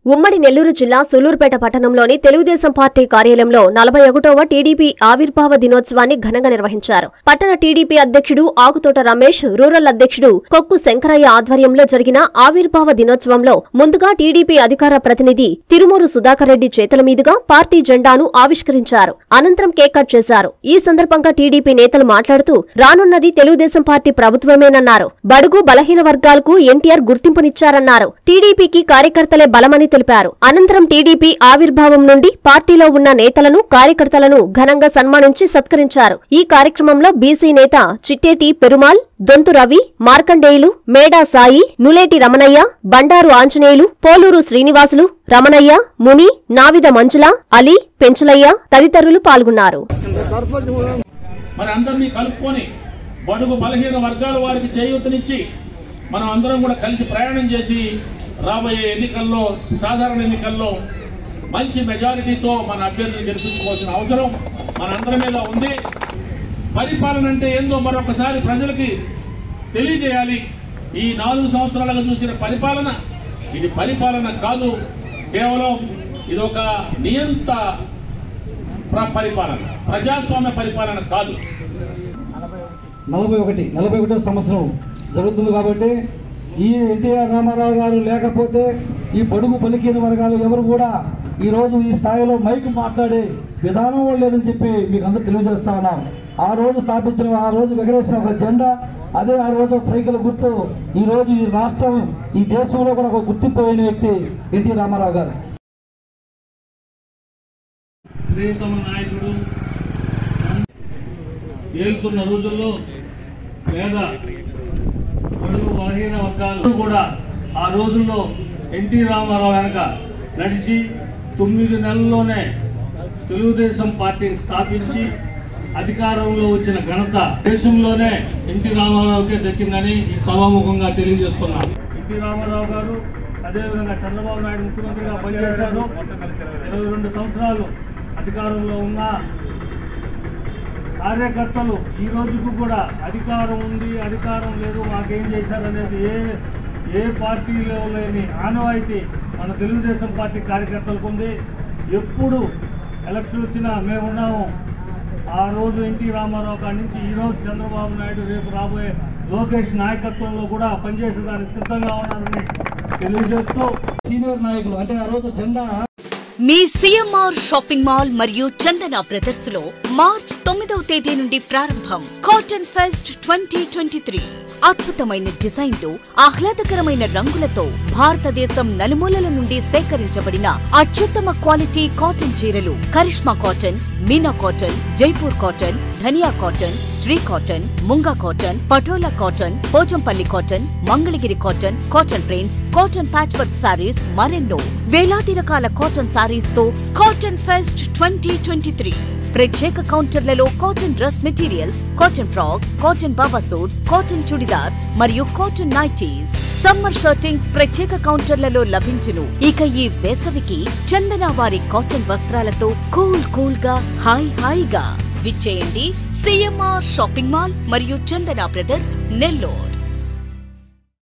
ఉమ్మడి నెల్లూరు జిల్లా సూలూరుపేట పట్టణంలోని తెలుగుదేశం పార్టీ కార్యాలయంలో నలభై ఒకటవ టీడీపీ ఆవిర్భావ దినోత్సవాన్ని ఘనంగా నిర్వహించారు పట్టణ టీడీపీ అధ్యక్షుడు ఆకుతోట రమేష్ రూరల్ అధ్యక్షుడు కొక్కు శంకరయ్య ఆధ్వర్యంలో జరిగిన ఆవిర్భావ దినోత్సవంలో ముందుగా టీడీపీ అధికార ప్రతినిధి తిరుమూరు సుధాకర్ రెడ్డి చేతుల మీదుగా పార్టీ జెండాను ఆవిష్కరించారు అనంతరం కేక్ కట్ చేశారు ఈ సందర్భంగా టీడీపీ నేతలు మాట్లాడుతూ రానున్నది తెలుగుదేశం పార్టీ ప్రభుత్వమేనన్నారు బడుగు బలహీన వర్గాలకు ఎన్టీఆర్ గుర్తింపునిచ్చారన్నారు టీడీపీకి కార్యకర్తలే బలమని తెలిపారు అనంతరం టీడీపీ ఆవిర్భావం నుండి పార్టీలో ఉన్న నేతలను కార్యకర్తలను ఘనంగా సన్మానించి సత్కరించారు ఈ కార్యక్రమంలో బీసీ నేత చిట్టేటి పెరుమాల్ దొంతు రవి మార్కండేయులు మేడా సాయి నులేటి రమణయ్య బండారు ఆంజనేయులు పోలూరు శ్రీనివాసులు రమణయ్య ముని నావిద మంజుల అలీ పెంచులయ్య తదితరులు పాల్గొన్నారు మరి అందరినీ కలుపుకొని బడుగు బలహీన వర్గాల వారికి చేయూతనిచ్చి మనం అందరం కూడా కలిసి ప్రయాణం చేసి రాబోయే ఎన్నికల్లో సాధారణ ఎన్నికల్లో మంచి మెజారిటీతో మన అభ్యర్థులు గెలిపించుకోవాల్సిన అవసరం మనందరి మీద ఉంది పరిపాలన అంటే ఏందో మరొకసారి ప్రజలకి తెలియజేయాలి ఈ నాలుగు సంవత్సరాలుగా చూసిన పరిపాలన ఇది పరిపాలన కాదు కేవలం ఇది ఒక నియంత ప్ర- పరిపాలన ప్రజాస్వామ్య పరిపాలన కాదు నలభై ఒకటి నలభై ఒకటో సంవత్సరం జరుగుతుంది కాబట్టి ఈ ఎన్టీఆర్ రామారావు గారు లేకపోతే ఈ పొడుగు పలికిన వర్గాలు ఎవరు కూడా ఈ రోజు ఈ స్థాయిలో మైక్ మాట్లాడే విధానం కూడా లేదని చెప్పి మీకు అందరూ తెలియజేస్తా ఉన్నాం ఆ రోజు స్థాపించిన ఆ రోజు ఎగరేసిన ఒక జెండా అదే ఆ రోజు సైకిల్ గుర్తు ఈ రోజు ఈ రాష్ట్రం ఈ దేశంలో కూడా ఒక గుర్తింపు అయిన వ్యక్తి ఎన్టీ రామారావు గారు ప్రియతమ నాయకుడు ఏలుతున్న రోజుల్లో పేద పొడుగు బలహీన వర్గాలు కూడా ఆ రోజుల్లో ఎన్టీ రామారావు వెనక నడిచి తొమ్మిది నెలల్లోనే తెలుగుదేశం పార్టీని స్థాపించి అధికారంలో వచ్చిన ఘనత దేశంలోనే ఎన్టీ రామారావుకే దక్కిందని ఈ సభాముఖంగా తెలియజేస్తున్నాను ఎన్టీ రామారావు గారు అదేవిధంగా చంద్రబాబు నాయుడు ముఖ్యమంత్రిగా పనిచేశారు ఇరవై రెండు సంవత్సరాలు అధికారంలో ఉన్న కార్యకర్తలు ఈ రోజుకు కూడా అధికారం ఉంది అధికారం లేదు మాకేం చేశారనేది ఏ ఏ పార్టీలో లేని ఆనవాయితీ మన తెలుగుదేశం పార్టీ కార్యకర్తలకు ఉంది ఎప్పుడు ఎలక్షన్ వచ్చినా మేమున్నాము ఆ రోజు ఎన్టీ రామారావు కాడి నుంచి ఈ రోజు చంద్రబాబు నాయుడు రేపు రాబోయే లోకేష్ నాయకత్వంలో కూడా పనిచేసేదానికి సిద్ధంగా ఉన్నారని తెలియజేస్తూ సీనియర్ నాయకులు అంటే ఆ రోజు జెండా మీ సిఎంఆర్ షాపింగ్ మాల్ మరియు చందన బ్రదర్స్ లో మార్చ్ తొమ్మిదవ తేదీ నుండి ప్రారంభం cotton fest twenty twenty three అద్భుతమైన డిజైన్లు ఆహ్లాదకరమైన రంగులతో భారతదేశం నలుమూలల నుండి సేకరించబడిన అత్యుత్తమ క్వాలిటీ కాటన్ చీరలు Karishma cotton Meena cotton Jaipur cotton Dhaniya cotton Sri cotton Munga cotton Patola cotton Pochampally cotton Mangalagiri cotton cotton prints cotton patch work sarees మరెన్నో వేలాది రకాల కాటన్ సారీస్ తో cotton fest twenty twenty three ప్రత్యేక కౌంటర్లలో cotton dress materials cotton frocks cotton baba suits cotton churidars మరియు cotton nighties summer shirtings ప్రత్యేక కౌంటర్లలో లభించును ఇక ఈ వేసవికి చందన వారి కాటన్ వస్త్రాలతో కూల్ కూల్ గా హాయ్ హాయిగా విచ్చేయండి సిఎంఆర్ షాపింగ్ మాల్ మరియు చందన బ్రదర్స్ నెల్లూరు